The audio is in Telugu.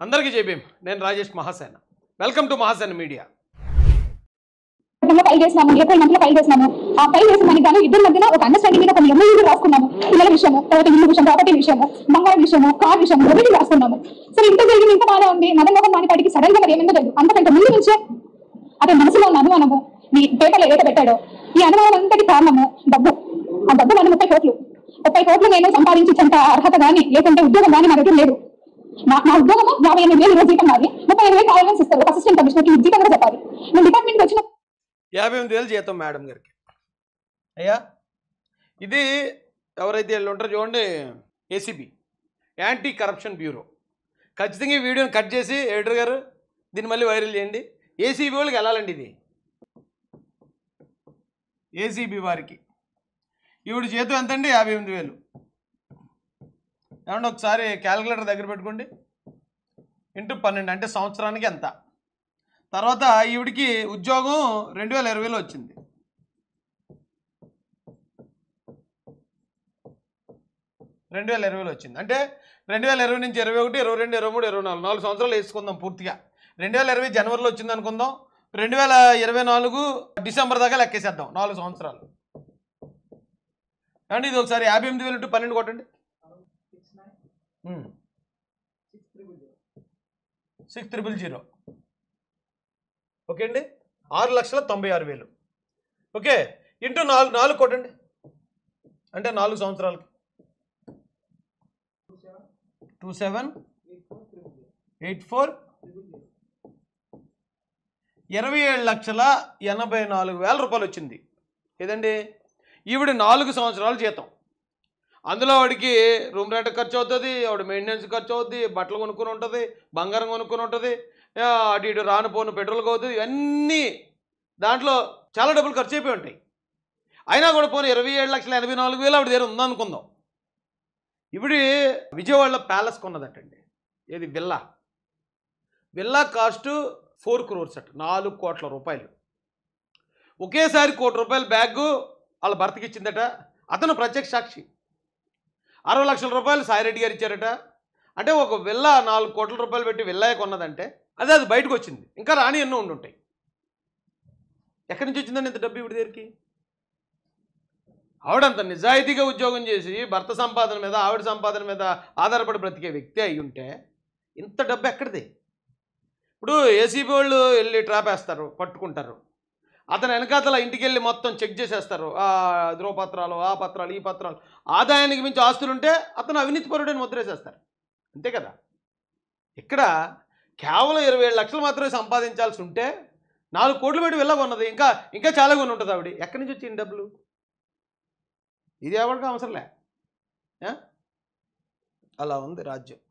అందరికీ చెప్పేం నేను Rajesh Mahasena welcome to Mahasena media గతంలో ఫైల్ చేసినాము ఏప్రిల్ మంత్ లో ఫైల్ చేసినాము ఆ ఫైల్ చేసిన దానికి గాను ఇద్దరి మధ్యన ఒక అండర్స్టాండింగ్ మీద కొన్ని ఎంఓయూలు రాసుకున్నాము పిల్లల విషయము తర్వాత ఇల్లు విషయం ప్రాపర్టీ విషయము బంగారం విషయము కార్ విషయం ఎవరికి రాసుకున్నాము సరే ఇంత జరిగింది ఇంత బాగా ఉంది మదన్ మోహన్ మానిపాటికి సడన్ గా మరి ఏమైందో తెలియదు అంతకంటే ముందు నుంచే అతని మనసులో ఉన్న అనుమానము మీ పేపర్లో ఏదైతే పెట్టాడో ఈ అనుమానం అంతటి కారణము డబ్బు ఆ డబ్బు మన ముప్పై కోట్లు ముప్పై కోట్లు నేను సంపాదించేంత అర్హత గానీ లేకుంటే ఉద్యోగం గానీ నా దగ్గర లేదు నా నా ఉద్యోగము యాభై ఎనిమిది వేలు ఈరోజు జీతం నాది ముప్పై ఐదు వేలు కావాలని ఇస్తారు ఒక అసిస్టెంట్ కమిషనర్ జీతం కూడా చెప్పాలి నేను డిపార్ట్మెంట్ వచ్చిన యాభై ఎనిమిది వేలు జీతం మేడం గారికి అయ్యా ఇది ఎవరైతే వీళ్ళు ఉంటారో చూడండి ఏసీబీ యాంటీ కరప్షన్ బ్యూరో ఖచ్చితంగా ఈ వీడియోని కట్ చేసి ఎడిటర్ గారు దీన్ని మళ్ళీ వైరల్ చేయండి ఏసీబీ వాళ్ళకి వెళ్ళాలండి ఇది ఏసీబీ వారికి ఈవిడ జీతం ఎంతండి యాభై ఎనిమిది వేలు ఏమంటే ఒకసారి క్యాలిక్యులేటర్ దగ్గర పెట్టుకోండి ఇంటూ పన్నెండు అంటే సంవత్సరానికి ఎంత తర్వాత ఈవిడికి ఉద్యోగం రెండు వేల ఇరవైలో వచ్చింది రెండు వేల ఇరవైలో వచ్చింది అంటే రెండు వేల ఇరవై నుంచి ఇరవై ఒకటి ఇరవై రెండు ఇరవై మూడు ఇరవై నాలుగు నాలుగు సంవత్సరాలు వేసుకుందాం పూర్తిగా రెండు వేల ఇరవై జనవరిలో వచ్చింది అనుకుందాం రెండు వేల ఇరవై నాలుగు డిసెంబర్ దాకా లెక్కేసేద్దాం నాలుగు సంవత్సరాలు అండి ఇది ఒకసారి యాభై ఎనిమిది వేలు ఇంటూ పన్నెండు కొట్టండి సిక్స్ త్రిబుల్ జీరో ఓకే అండి ఆరు లక్షల తొంభై ఆరు వేలు ఓకే ఇంటూ నాలుగు నాలుగు కొట్టండి అంటే నాలుగు సంవత్సరాలకి టూ సెవెన్ ఎయిట్ ఫోర్ ఇరవై ఏడు లక్షల ఎనభై నాలుగు వేల రూపాయలు వచ్చింది ఏదండి ఈవిడ నాలుగు సంవత్సరాల జీతం అందులో వాడికి రూమ్ రెంట్ ఖర్చు అవుతుంది ఆవిడ మెయింటెనెన్స్ ఖర్చు అవుతుంది బట్టలు కొనుక్కొని ఉంటుంది బంగారం కొనుక్కొని ఉంటుంది ఆ, అటు ఇటు రాను పోను పెట్రోల్ అవుతుంది ఇవన్నీ దాంట్లో చాలా డబ్బులు ఖర్చు అయిపోయి ఉంటాయి అయినా కూడా పోనీ ఇరవై ఏడు లక్షల ఎనభై నాలుగు వేలు ఆవిడ దగ్గర ఉందనుకుందాం ఇప్పుడు విజయవాడలో ప్యాలెస్ కొన్నదటండి ఏది villa villa cost four crores అట నాలుగు కోట్ల రూపాయలు ఒకేసారి కోటి రూపాయల బ్యాగ్ వాళ్ళ భర్తకి ఇచ్చిందట అతను ప్రత్యక్ష సాక్షి అరవై లక్షల రూపాయలు సాయిరెడ్డి గారు ఇచ్చారట అంటే ఒక విల్లా నాలుగు కోట్ల రూపాయలు పెట్టి విల్లా కొన్నదంటే అదే అది బయటకు వచ్చింది ఇంకా రాని ఎన్నో ఉండుంటాయి ఎక్కడి నుంచి వచ్చిందండి ఇంత డబ్బు ఇవిడి దగ్గరికి ఆవిడంత నిజాయితీగా ఉద్యోగం చేసి భర్త సంపాదన మీద ఆవిడ సంపాదన మీద ఆధారపడి బ్రతికే వ్యక్తి అయి ఉంటే ఇంత డబ్బు ఎక్కడిది ఇప్పుడు ఏసీబీ వాళ్ళు వెళ్ళి ట్రాప్ వేస్తారు పట్టుకుంటారు అతను వెనకాతల ఇంటికి వెళ్ళి మొత్తం చెక్ చేసేస్తారు ఆ ధ్రువపత్రాలు ఆ పత్రాలు ఈ పత్రాలు ఆదాయానికి మించి ఆస్తులు ఉంటే అతను అవినీతిపరుడని ముద్రేసేస్తారు అంతే కదా ఇక్కడ కేవలం ఇరవై ఏడు లక్షలు మాత్రమే సంపాదించాల్సి ఉంటే నాలుగు కోట్లు పెట్టి వెళ్ళగా ఉన్నది ఇంకా ఇంకా చాలా కొన్ని ఉంటుంది ఆవిడ ఎక్కడి నుంచి వచ్చింది డబ్బులు ఇది ఎవరికి అవసరంలే ఆ? అలా ఉంది రాజ్యం